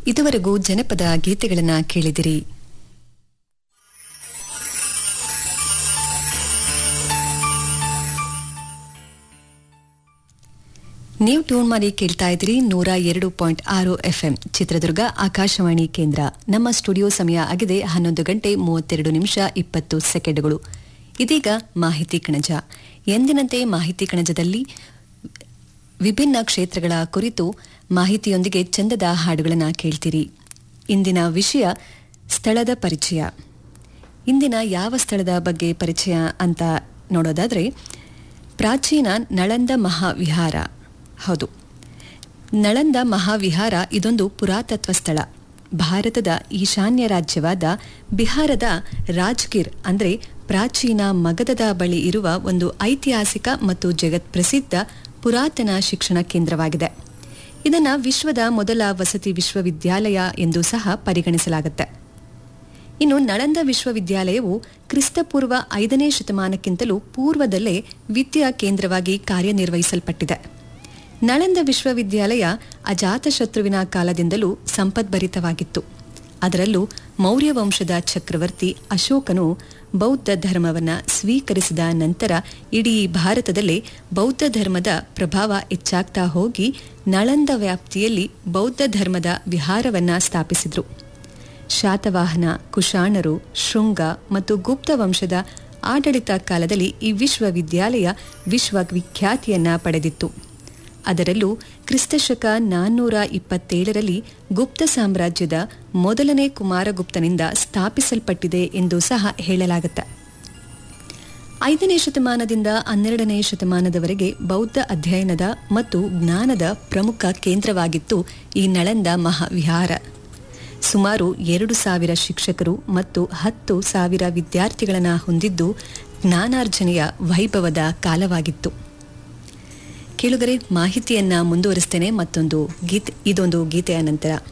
ಇದುವರೆಗೂ ಜನಪದ ಗೀತೆಗಳನ್ನ ಕೇಳಿದಿರಿ ನೀವು ಟ್ಯೂನ್ ಮಾಡಿ ಕೇಳ್ತಾ ಇದ್ದೀರಿ ನೂರ ಎರಡು ಪಾಯಿಂಟ್ ಆರು ಎಫ್ಎಂ ಚಿತ್ರದುರ್ಗ ಆಕಾಶವಾಣಿ ಕೇಂದ್ರ ನಮ್ಮ ಸ್ಟುಡಿಯೋ ಸಮಯ ಆಗಿದೆ ಹನ್ನೊಂದು ಗಂಟೆ ಮೂವತ್ತೆರಡು ನಿಮಿಷ ಇಪ್ಪತ್ತು ಸೆಕೆಂಡ್ಗಳು ಇದೀಗ ಮಾಹಿತಿ ಕಣಜ ಎಂದಿನಂತೆ ಮಾಹಿತಿ ಕಣಜದಲ್ಲಿ ವಿಭಿನ್ನ ಕ್ಷೇತ್ರಗಳ ಕುರಿತು ಮಾಹಿತಿಯೊಂದಿಗೆ ಚಂದದ ಹಾಡುಗಳನ್ನು ಕೇಳ್ತೀರಿ ಇಂದಿನ ವಿಷಯ ಸ್ಥಳದ ಪರಿಚಯ ಇಂದಿನ ಯಾವ ಸ್ಥಳದ ಬಗ್ಗೆ ಪರಿಚಯ ಅಂತ ನೋಡೋದಾದ್ರೆ ಪ್ರಾಚೀನ ನಳಂದ ಮಹಾವಿಹಾರ ಹೌದು ನಳಂದ ಮಹಾವಿಹಾರ ಇದೊಂದು ಪುರಾತತ್ವ ಸ್ಥಳ ಭಾರತದ ಈಶಾನ್ಯ ರಾಜ್ಯವಾದ ಬಿಹಾರದ ರಾಜ್ಗಿರ್ ಅಂದ್ರೆ ಪ್ರಾಚೀನ ಮಗಧದ ಬಳಿ ಇರುವ ಒಂದು ಐತಿಹಾಸಿಕ ಮತ್ತು ಜಗತ್ ಪ್ರಸಿದ್ಧ ಪುರಾತನ ಶಿಕ್ಷಣ ಕೇಂದ್ರವಾಗಿದೆ ಇದನ್ನ ವಿಶ್ವದ ಮೊದಲ ವಸತಿ ವಿಶ್ವವಿದ್ಯಾಲಯ ಎಂದು ಸಹ ಪರಿಗಣಿಸಲಾಗುತ್ತೆ ಇನ್ನು ನಳಂದ ವಿಶ್ವವಿದ್ಯಾಲಯವು ಕ್ರಿಸ್ತಪೂರ್ವ ಐದನೇ ಶತಮಾನಕ್ಕಿಂತಲೂ ಪೂರ್ವದಲ್ಲೇ ವಿದ್ಯಾ ಕೇಂದ್ರವಾಗಿ ಕಾರ್ಯನಿರ್ವಹಿಸಲ್ಪಟ್ಟಿದೆ ನಳಂದ ವಿಶ್ವವಿದ್ಯಾಲಯ ಅಜಾತಶತ್ರುವಿನ ಕಾಲದಿಂದಲೂ ಸಂಪದ್ಭರಿತವಾಗಿತ್ತು ಅದರಲ್ಲೂ ಮೌರ್ಯ ವಂಶದ ಚಕ್ರವರ್ತಿ ಅಶೋಕನು ಬೌದ್ಧ ಧರ್ಮವನ್ನು ಸ್ವೀಕರಿಸಿದ ನಂತರ ಇಡೀ ಭಾರತದಲ್ಲೇ ಬೌದ್ಧ ಧರ್ಮದ ಪ್ರಭಾವ ಹೆಚ್ಚಾಗ್ತಾ ಹೋಗಿ ನಳಂದ ವ್ಯಾಪ್ತಿಯಲ್ಲಿ ಬೌದ್ಧ ಧರ್ಮದ ವಿಹಾರವನ್ನ ಸ್ಥಾಪಿಸಿದ್ರು ಶಾತವಾಹನ ಕುಶಾಣರು ಶೃಂಗ ಮತ್ತು ಗುಪ್ತ ವಂಶದ ಆಡಳಿತ ಕಾಲದಲ್ಲಿ ಈ ವಿಶ್ವವಿದ್ಯಾಲಯ ವಿಶ್ವವಿಖ್ಯಾತಿಯನ್ನ ಪಡೆದಿತ್ತು ಅದರಲ್ಲೂ ಕ್ರಿಸ್ತಶಕ ನಾನ್ನೂರ ಇಪ್ಪತ್ತೇಳರಲ್ಲಿ ಗುಪ್ತ ಸಾಮ್ರಾಜ್ಯದ ಮೊದಲನೇ ಕುಮಾರಗುಪ್ತನಿಂದ ಸ್ಥಾಪಿಸಲ್ಪಟ್ಟಿದೆ ಎಂದು ಸಹ ಹೇಳಲಾಗುತ್ತೆ ಐದನೇ ಶತಮಾನದಿಂದ ಹನ್ನೆರಡನೇ ಶತಮಾನದವರೆಗೆ ಬೌದ್ಧ ಅಧ್ಯಯನದ ಮತ್ತು ಜ್ಞಾನದ ಪ್ರಮುಖ ಕೇಂದ್ರವಾಗಿತ್ತು ಈ ನಳಂದ ಮಹಾವಿಹಾರ ಸುಮಾರು ಎರಡು ಸಾವಿರ ಶಿಕ್ಷಕರು ಮತ್ತು ಹತ್ತು ಸಾವಿರ ವಿದ್ಯಾರ್ಥಿಗಳನ್ನು ಹೊಂದಿದ್ದು ಜ್ಞಾನಾರ್ಜನೆಯ ವೈಭವದ ಕಾಲವಾಗಿತ್ತು ಕೇಳುಗರೆ ಮಾಹಿತಿಯನ್ನ ಮುಂದುವರಿಸ್ತೇನೆ ಮತ್ತೊಂದು ಗೀತೆ ಇದೊಂದು ಗೀತೆಯ ನಂತರ